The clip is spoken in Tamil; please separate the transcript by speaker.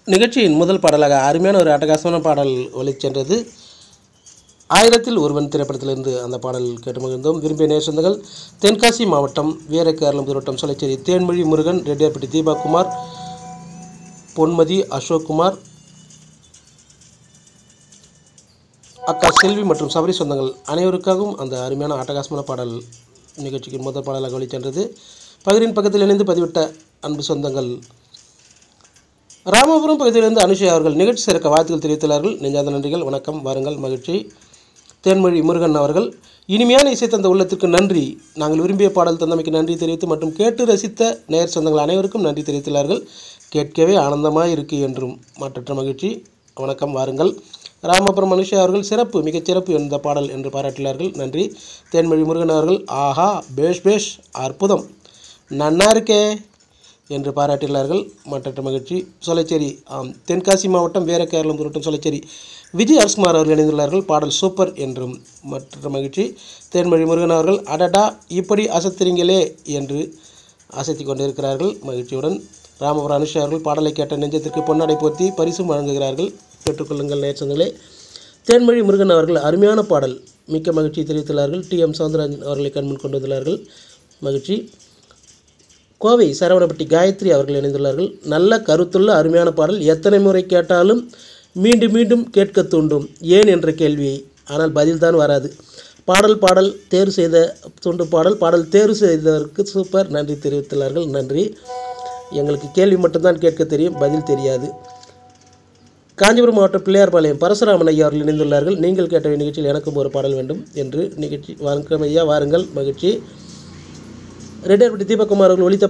Speaker 1: நிகழ்ச்சியின் முதல் பாடலாக அருமையான ஒரு அட்டகாசமான பாடல் ஒலிச்சென்றது ஆயிரத்தில் ஒருவன் திரைப்படத்திலிருந்து அந்த பாடல் கேட்டு மகிழ்ந்தோம் விரும்பிய நேசந்தங்கள் தென்காசி மாவட்டம் வீரகேரளம் திருவட்டம் சொலைச்சேரி தேன்மொழி முருகன் ரெட்டியார்பட்டி தீபாகுமார் பொன்மதி அசோக்குமார் அக்கா செல்வி மற்றும் சபரி சொந்தங்கள் அனைவருக்காகவும் அந்த அருமையான அட்டகாசமான பாடல் நிகழ்ச்சிக்கு முதல் பாடலாக வெளிச்சென்றது பகிரின் பக்கத்தில் இணைந்து பதிவிட்ட அன்பு சொந்தங்கள் ராமபுரம் பகுதியிலிருந்து அனுஷா அவர்கள் நிகழ்ச்சி சிறக்க வாழ்த்துக்கள் தெரிவித்துள்ளார்கள் நெஞ்சாத நன்றிகள் வணக்கம் வாருங்கள் மகிழ்ச்சி தேன்மொழி முருகன் அவர்கள் இனிமையான இசை தந்த உள்ளத்திற்கு நன்றி நாங்கள் விரும்பிய பாடல் தந்தமைக்கு நன்றி தெரிவித்து மற்றும் கேட்டு ரசித்த நேர் சொந்தங்கள் அனைவருக்கும் நன்றி தெரிவித்துள்ளார்கள் கேட்கவே ஆனந்தமாக இருக்கு என்றும் மற்றற்ற மகிழ்ச்சி வணக்கம் வாருங்கள் ராமபுரம் அனுஷா அவர்கள் சிறப்பு மிகச் சிறப்பு இந்த பாடல் என்று பாராட்டினார்கள் நன்றி தேன்மொழி முருகன் அவர்கள் ஆஹா பேஷ் பேஷ் அற்புதம் நன்னா இருக்கே என்று பாராட்டினார்கள் மற்றற்ற மகிழ்ச்சி சொலைச்சேரி ஆம் தென்காசி மாவட்டம் வீரகேரளம் பொருட்டும் சொலைச்சேரி விஜய் அரசுமார் அவர்கள் இணைந்துள்ளார்கள் பாடல் சூப்பர் என்றும் மற்ற மகிழ்ச்சி தேன்மொழி முருகன் அவர்கள் அடடா இப்படி அசத்துறீங்களே என்று அசத்தி கொண்டிருக்கிறார்கள் மகிழ்ச்சியுடன் ராமபுரம் அனுஷா அவர்கள் பாடலை கேட்ட நெஞ்சத்திற்கு பொன்னாடை போர்த்தி பரிசும் வழங்குகிறார்கள் பெற்றுக்கொள்ளுங்கள் நேர்ச்சங்களே தேன்மொழி முருகன் அவர்கள் அருமையான பாடல் மிக்க மகிழ்ச்சி தெரிவித்துள்ளார்கள் டி எம் சவுந்தரராஜன் அவர்களை கண்முன் கொண்டு வந்துள்ளார்கள் மகிழ்ச்சி கோவை சரவணப்பட்டி காயத்ரி அவர்கள் இணைந்துள்ளார்கள் நல்ல கருத்துள்ள அருமையான பாடல் எத்தனை முறை கேட்டாலும் மீண்டும் மீண்டும் கேட்க தூண்டும் ஏன் என்ற கேள்வியை ஆனால் பதில்தான் வராது பாடல் பாடல் தேர்வு செய்த துண்டு பாடல் பாடல் தேர்வு செய்ததற்கு சூப்பர் நன்றி தெரிவித்துள்ளார்கள் நன்றி எங்களுக்கு கேள்வி மட்டும்தான் கேட்க தெரியும் பதில் தெரியாது காஞ்சிபுரம் மாவட்டம் பிள்ளையார்பாளையம் பரசுராமன் ஐயா அவர்கள் இணைந்துள்ளார்கள் நீங்கள் கேட்ட நிகழ்ச்சியில் எனக்கும் ஒரு பாடல் வேண்டும் என்று நிகழ்ச்சி வாருங்கள் ஐயா வாருங்கள் மகிழ்ச்சி ரெட்டியார்பட்டி தீபக்குமார் அவர்கள் ஒழித்த